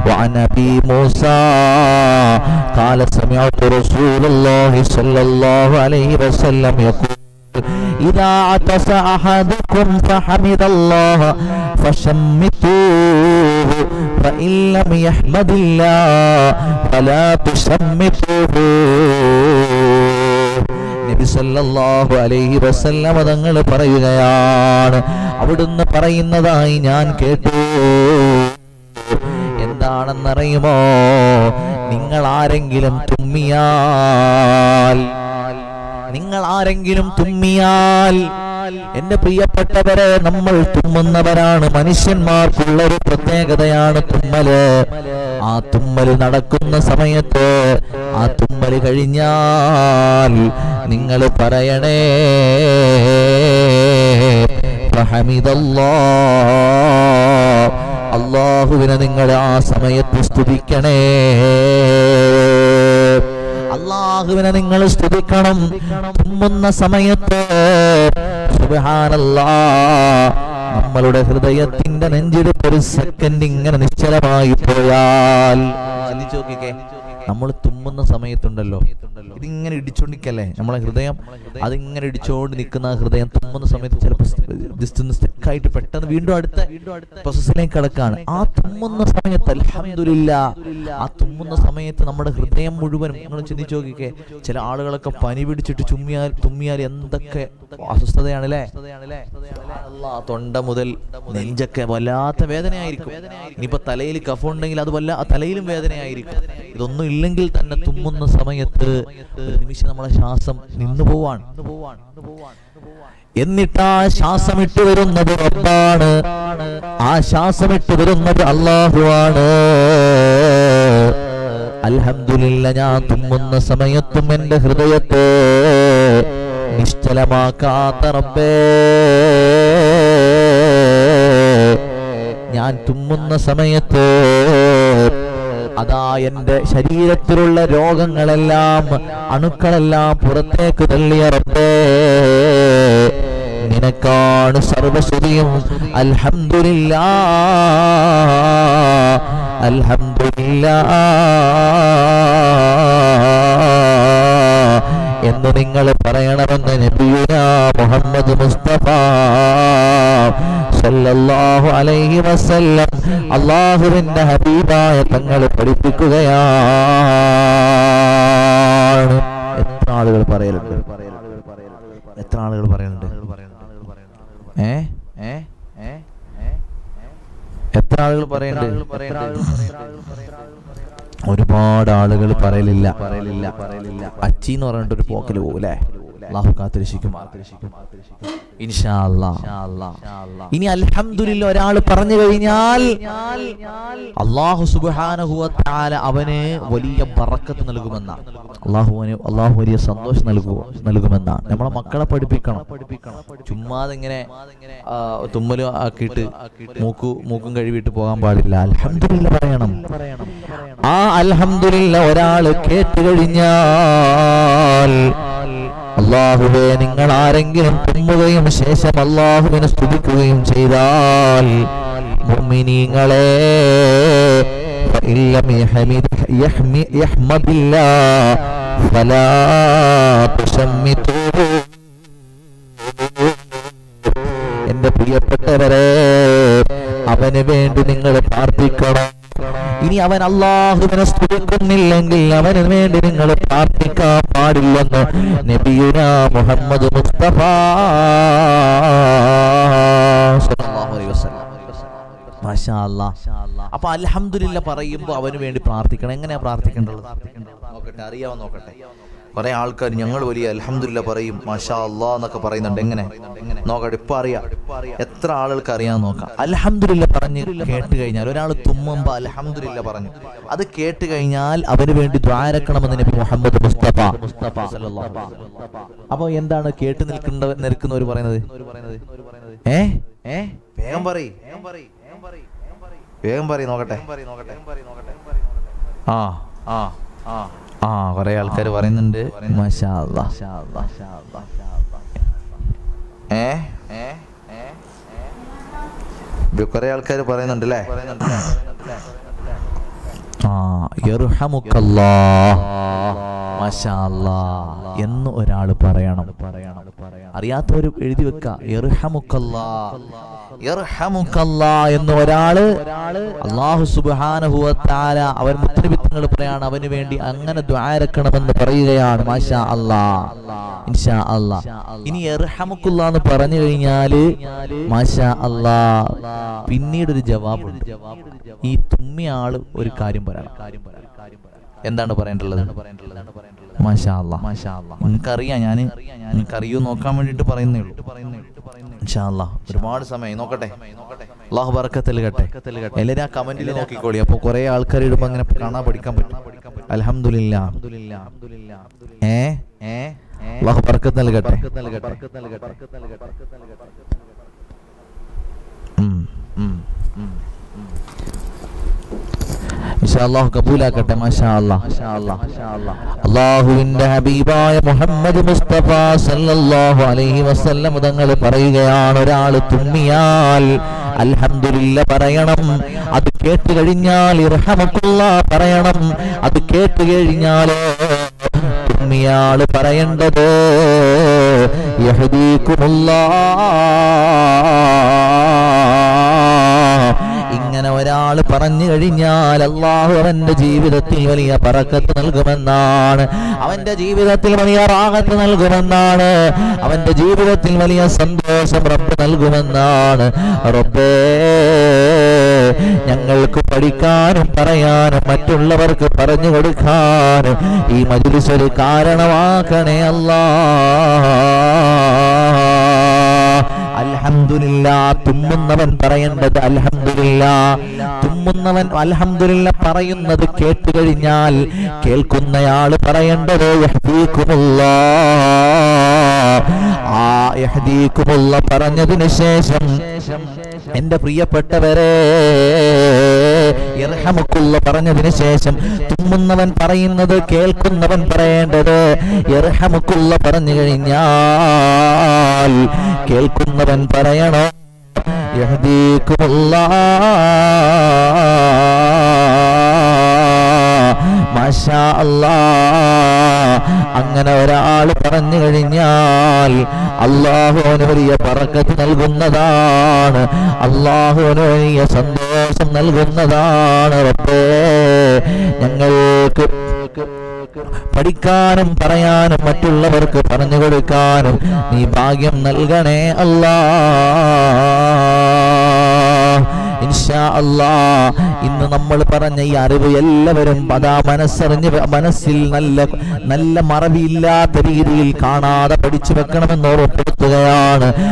وعن أبي موسى قال سمعت رسول الله صلى الله عليه وسلم يقول إذا عطس أحدكم فحمد الله فشمتوه فإن لم يحمد الله فلا تشمتوه നബി സല്ലല്ലാഹു അലൈഹി വസല്ലമ തങ്ങൾ പറയുകയാണ് അവിടുന്ന് പറയുന്നതായി ഞാൻ കേട്ടു എന്താണെന്നറിയുമോ നിങ്ങൾ ആരെങ്കിലും തുമ്മിയാൽ നിങ്ങൾ ആരെങ്കിലും തുമ്മിയാൽ എന്റെ പ്രിയപ്പെട്ടവരെ നമ്മൾ തുമ്മുന്നവരാണ് മനുഷ്യന്മാർക്കുള്ള ഒരു പ്രത്യേകതയാണ് തുമ്മല് ആ തുമ്മല് നടക്കുന്ന സമയത്ത് ആ തുമ്മല് കഴിഞ്ഞാൽ നിങ്ങൾ പറയണേ ഫഹമിദല്ലാ അള്ളാഹുവിനെ നിങ്ങൾ ആ സമയത്ത് സ്തുതിക്കണേ അള്ളാഹുവിനെ നിങ്ങൾ സ്തുതിക്കണം തുമ്മുന്ന സമയത്ത് സുബ്ഹാനല്ലാ നമ്മളുടെ ഹൃദയത്തിന്റെ നെഞ്ചിടിപ്പ് ഒരു സെക്കൻഡ് ഇങ്ങനെ നിശ്ചലമായി പോയാൽ ചിന്തിച്ചു നോക്കിക്കേ നമ്മൾ തുമ്മുന്ന സമയത്തുണ്ടല്ലോ ഇതിങ്ങനെ ഇടിച്ചോണ്ടിരിക്കല്ലേ നമ്മളെ ഹൃദയം അതിങ്ങനെ ഇടിച്ചോണ്ട് നിൽക്കുന്ന ആ ഹൃദയം തുമ്മുന്ന സമയത്ത് ചിലപ്പോൾ ജസ്റ്റ് ഒന്ന് സ്റ്റക്കായിട്ട് പെട്ടെന്ന് വീണ്ടും അടുത്ത പ്രോസസ്സിലേക്ക് കിടക്കാണ് ആ തുമ്മുന്ന സമയത്ത് അൽഹംദുലില്ല ആ തുമ്മുന്ന സമയത്ത് നമ്മുടെ ഹൃദയം മുഴുവനും നിങ്ങൾ ചിന്തിച്ചു നോക്കിക്കേ ചില ആളുകളൊക്കെ പനി പിടിച്ചിട്ട് ചുമ്മിയാൽ തുമ്മിയാൽ എന്തൊക്കെ അസ്വസ്ഥതയാണ് അല്ലേ അല്ലാ, തൊണ്ട മുതൽ നെഞ്ചൊക്കെ വല്ലാത്ത വേദനയായിരിക്കും ഇനിയിപ്പോ തലയിൽ കഫുണ്ടെങ്കിൽ അത് വല്ല ആ തലയിലും വേദനയായിരിക്കും ഇതൊന്നും ഇല്ലെങ്കിൽ തന്നെ തുമ്മുന്ന സമയത്ത് ഒരു നിമിഷം നമ്മളെ ശ്വാസം നിന്നു പോവാണ് എന്നിട്ട് ആ ശ്വാസം ഇട്ട് വരുന്നത് റബ്ബാണ് ആ ശ്വാസം ഇട്ട് വരുന്നത് അള്ളാഹുവാണ് അൽഹംദുലില്ല ഞാൻ തുമ്മുന്ന സമയത്തും എന്റെ ഹൃദയത്തെ നിശ്ചലമാക്കാത്ത റബ്ബേ ഞാൻ തുമ്മുന്ന സമയത്ത് അതാ എന്റെ ശരീരത്തിലുള്ള രോഗങ്ങളെല്ലാം അണുക്കളെല്ലാം പുറത്തേക്ക് തള്ളിയ റബ്ബേ നിനക്കാണ് സർവശരിയും അൽഹംദുലില്ലാ അൽഹംദുലില്ലാ എന്ന് നിങ്ങൾ പറയണമെന്ന് നബിയുന മുഹമ്മദ് മുസ്തഫ സല്ലല്ലാഹു അലൈഹി വസല്ലം അള്ളാഹുവിന്റെ ഹബീബായ തങ്ങൾ പഠിപ്പിക്കുകയാണ് എത്ര ആളുകൾ പറയലുണ്ട് എത്ര ആളുകൾ പറയലുണ്ട് ഏ ഏ ഏ എത്ര ആളുകൾ പറയുന്നുണ്ട് ഒരുപാട് ആളുകൾ പറയലില്ല പറയലില്ല പറയലില്ല അച്ചി എന്ന് പറഞ്ഞിട്ട് ഒരു പോക്കല് പോകൂലേ അള്ളാഹു കാത്തിരക്ഷിക്കും ഇൻഷാ അല്ലാ. ഇനി അൽഹംദുലില്ല ഒരാൾ പറഞ്ഞു കഴിഞ്ഞാൽ അള്ളാഹു സുബ്ഹാനഹു വ തആല അവന് വലിയ ബറക്കത്ത് നൽകുമെന്നാണ് അള്ളാഹുവിന് അള്ളാഹു വലിയ സന്തോഷം നൽകുക നൽകുമെന്നാണ് നമ്മളെ മക്കളെ പഠിപ്പിക്കണം ചുമ്മാതെ ഇങ്ങനെ ആ, തുമ്മലും ആക്കിയിട്ട് മൂക്കു മൂക്കും കഴുകിയിട്ട് പോകാൻ പാടില്ല അൽഹംദുലില്ല പറയണം ആ അൽഹംദുലില്ല ഒരാൾ കേട്ട് കഴിഞ്ഞാൽ അള്ളാഹുവെ നിങ്ങൾ ആരെങ്കിലും തുമ്മുകയും ശേഷം അള്ളാഹുവിനെ സ്തുതിക്കുകയും ചെയ്താൽ മുഅ്മിനീങ്ങളെ فإن لم يحمد يحمي- يحمد الله فلا تشمتوه എന്റെ പ്രിയപ്പെട്ടവരെ അവന് വേണ്ടി നിങ്ങൾ പ്രാർത്ഥിക്കണം ഇനി അവൻ അള്ളാഹുവിനെ സ്തുതിക്കുന്നില്ലെങ്കിൽ അവന് വേണ്ടി നിങ്ങൾ പ്രാർത്ഥിക്കാൻ പാടില്ലെന്ന് നബിയുന മുഹമ്മദ് മുസ്തഫ സ്വല്ലല്ലാഹു അലൈഹി വസല്ലം. മാഷാ അല്ലാ. അപ്പൊ അൽഹംദുലില്ല പറയുമ്പോ അവന് വേണ്ടി പ്രാർത്ഥിക്കണം എങ്ങനെയാ പ്രാർത്ഥിക്കേണ്ടത് നോക്കട്ടെ അറിയാവോ നോക്കട്ടെ കുറെ ആൾക്കാർ ഞങ്ങൾ വലിയ അൽഹംദുലില്ല പറയും മാഷാ അല്ലാ എന്നൊക്കെ പറയുന്നുണ്ട് എങ്ങനെ നോക്കട്ടെ ഇപ്പൊ അറിയാം എത്ര ആളുകൾക്ക് അറിയാൻ നോക്കാം അൽഹംദുലില്ല പറഞ്ഞ് കേട്ട് കഴിഞ്ഞാൽ ഒരാൾ തുമ്മുമ്പോ അൽഹംദുലില്ല പറഞ്ഞു അത് കേട്ട് കഴിഞ്ഞാൽ അവന് വേണ്ടി ദ്വാരക്കണമെന്ന് നബി മുഹമ്മദ് മുസ്തഫ സല്ലല്ലാഹു അലൈഹി വസല്ലം. അപ്പൊ എന്താണ് കേട്ട് നിൽക്കേണ്ട നിൽക്കുന്നവർ പറയുന്നത് ഏ ഏ വേഗം പറയ് വേഗം പറയ് നോക്കട്ടെ ആ ആ ആ ആ കുറെ ആൾക്കാർ പറയുന്നുണ്ട് മാഷാ അല്ലാ. ഏ ഏ കുറെ ആൾക്കാർ പറയുന്നുണ്ട് അല്ലേ ആ യർഹമുക്കല്ലാ മാഷാ അല്ലാ എന്ന് ഒരാൾ പറയണം അറിയാത്തവർ എഴുതി വെക്ക യർഹമുക്കല്ലാ യർഹമുക്കല്ലാ എന്ന് ഒരാള് അള്ളാഹു സുബ്ഹാനഹു വ തആല അവൻ മുത്തനബിത്തങ്ങൾ പറയാണ് അവന് വേണ്ടി അങ്ങനെ ദ്വാരക്കണമെന്ന് പറയുകയാണ് മാഷാ അല്ലാ ഇൻഷാ അല്ലാ ഇനി യർഹമുക്കുള്ള എന്ന് പറഞ്ഞു കഴിഞ്ഞാല് മാഷാ അല്ലാ പിന്നീട് ഒരു ജവാബുണ്ട് ഈ തുമ്മിയ ആള് ഒരു കാര്യം പറയണം എന്താണ് പറയേണ്ടുള്ളത് മാഷാ അല്ലാ നിങ്ങൾക്കറിയാം ഞാൻ നിങ്ങൾക്കറിയോ നോക്കാൻ വേണ്ടിട്ട് പറയുന്നേ ഉള്ളൂ ഇൻഷാ അല്ലാ ഒരുപാട് സമയം നോക്കട്ടെ അള്ളാഹു ബർക്കത്തിൽ കട്ടെ എല്ലാവരും ആ കമന്റിൽ നോക്കിക്കോളി അപ്പൊ കുറെ ആൾക്കാർ ഇടുമ്പോ അങ്ങനെ കാണാൻ പഠിക്കാൻ പറ്റും അൽഹംദുലില്ലാ ഏ ഏ അള്ളാഹു ബർക്കത്ത് നൽകട്ടെ ഉം, ഉം, ഉം, ഉം. ഇൻഷാ അല്ലാഹു കബൂലാക്കട്ടെ മാഷാ അല്ലാ അള്ളാഹുവിന്റെ ഹബീബായ മുഹമ്മദ് മുസ്തഫ സല്ലല്ലാഹു അലൈഹി വസല്ലം തങ്ങൾ പറയുകയാണ് ഒരാൾ തുമ്മിയാൽ അൽഹംദുലില്ല പറയണം അത് കേട്ട് കഴിഞ്ഞാൽ ഇർഹമക്കുള്ള പറയണം അത് കേട്ട് കഴിഞ്ഞാലോ തുമ്മിയാൾ പറയേണ്ടത് യഹദീക്കുമുല്ലാ ഇങ്ങനെ ഒരാൾ പറഞ്ഞു കഴിഞ്ഞാൽ അള്ളാഹു അവന്റെ ജീവിതത്തിൽ വലിയ പറക്കത്ത് നൽകുമെന്നാണ് അവന്റെ ജീവിതത്തിൽ വലിയ റാഹത്ത് നൽകുമെന്നാണ് അവന്റെ ജീവിതത്തിൽ വലിയ സന്തോഷം റബ്ബ് നൽകുമെന്നാണ് റബ്ബേ ഞങ്ങൾക്ക് പഠിക്കാനും പറയാനും മറ്റുള്ളവർക്ക് പറഞ്ഞു കൊടുക്കാനും ഈ മജ്ലിസ് ഒരു കാരണമാക്കണേ അല്ലാ അൽഹംദുലില്ല തുമ്മുന്നവൻ പറയേണ്ടത് അൽഹംദുലില്ല തുമ്മുന്നവൻ അൽഹംദുലില്ല പറയുന്നത് കേട്ടു കഴിഞ്ഞാൽ കേൾക്കുന്നയാള് പറയേണ്ടത് യഹ്ദീകുമുല്ലാ. ആ യഹ്ദീകുമുല്ല പറഞ്ഞതിന് ശേഷം എന്റെ പ്രിയപ്പെട്ടവരെ ഇർഹമുക്കുള്ള പറഞ്ഞതിന് ശേഷം തുമ്മുന്നവൻ പറയുന്നത് കേൾക്കുന്നവൻ പറയേണ്ടത് ഇർഹമുക്കുള്ള പറഞ്ഞു കഴിഞ്ഞാൽ കേൾക്കുന്നവൻ പറയണോ യഹ്ദീകുമുല്ലാ. മാഷാ അല്ലാ അങ്ങനെ ഒരാൾ പറഞ്ഞു കഴിഞ്ഞാൽ അള്ളാഹുവിന് വലിയ പറക്കത്ത് നൽകുന്നതാണ് അള്ളാഹുവിന് വലിയ സന്തോഷം നൽകുന്നതാണ് റബ്ബേ ഞങ്ങൾക്ക് പഠിക്കാനും പറയാനും മറ്റുള്ളവർക്ക് പറഞ്ഞു കൊടുക്കാനും നീ ഭാഗ്യം നൽകണേ അല്ലാ ഇൻഷാ അല്ലാ ഇന്ന് നമ്മൾ പറഞ്ഞ ഈ അറിവ് എല്ലാവരും അതാ മനസ്സറിഞ്ഞ് വെ- മനസ്സിൽ നല്ല നല്ല മറവിയില്ലാത്ത രീതിയിൽ കാണാതെ പഠിച്ചു വെക്കണമെന്ന് ഓർമ്മപ്പെടുത്തുകയാണ്